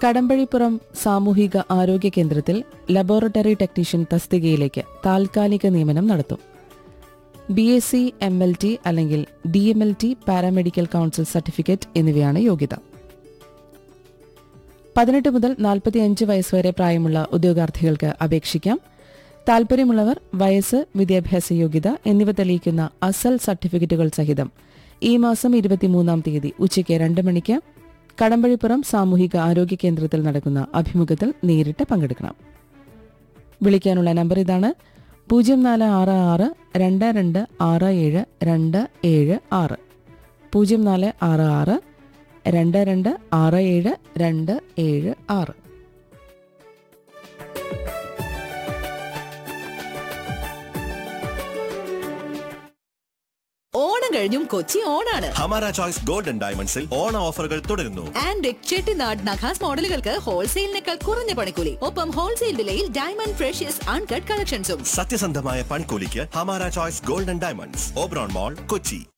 കടമ്പഴിപ്പുറം സാമൂഹിക ആരോഗ്യ കേന്ദ്രത്തിൽ ലബോറട്ടറി ടെക്നീഷ്യൻ തസ്തികയിലേക്ക് താൽക്കാലിക നിയമനം നടത്തും B S C M L T അല്ലെങ്കിൽ D M L T paramedical council certificate എന്നിവയാണ് യോഗ്യത പതിനെട്ട് മുതൽ നാൽപ്പത്തിയഞ്ച് വയസ്സ് വരെ പ്രായമുള്ള ഉദ്യോഗാർത്ഥികൾക്ക് അപേക്ഷിക്കാം താൽപര്യമുള്ളവർ വയസ്സ് വിദ്യാഭ്യാസ യോഗ്യത എന്നിവ തെളിയിക്കുന്ന അസൽ സർട്ടിഫിക്കറ്റുകൾ സഹിതം ഈ മാസം ഇരുപത്തിമൂന്നാം തീയതി ഉച്ചയ്ക്ക് രണ്ട് മണിക്ക് കടമ്പഴിപ്പുറം സാമൂഹിക ആരോഗ്യ കേന്ദ്രത്തിൽ നടക്കുന്ന അഭിമുഖത്തിൽ നേരിട്ട് പങ്കെടുക്കണം വിളിക്കാനുള്ള നമ്പർ ഇതാണ് പൂജ്യം നാല് ആറ് ആറ് രണ്ട് രണ്ട് ആറ് ഏഴ് രണ്ട് ഏഴ് ആറ് പൂജ്യം നാല് ആറ് ആറ് രണ്ട് രണ്ട് ആറ് ഏഴ് രണ്ട് ഏഴ് ആറ് ഓണം കഴിഞ്ഞും കൊച്ചി ഓണാണ് ഹമാര ചോയ്സ് ഗോൾഡൻ ഡയമണ്ട്സിൽ ഓണ ഓഫറുകൾ തുടരുന്നു ആൻഡ് ചെട്ടിനാട് നഖാസ് മോഡലുകൾക്ക് ഹോൾസെയിലിനേക്കാൾ കുറഞ്ഞ പണിക്കൂലി ഒപ്പം ഹോൾസെയിൽ വിലയിൽ ഡയമണ്ട് ഫ്രഷ്യസ് അൺകട്ട് കളക്ഷൻസും സത്യസന്ധമായ പണിക്കൂലിക്ക് Hamara choice golden diamonds Oberon mall Kochi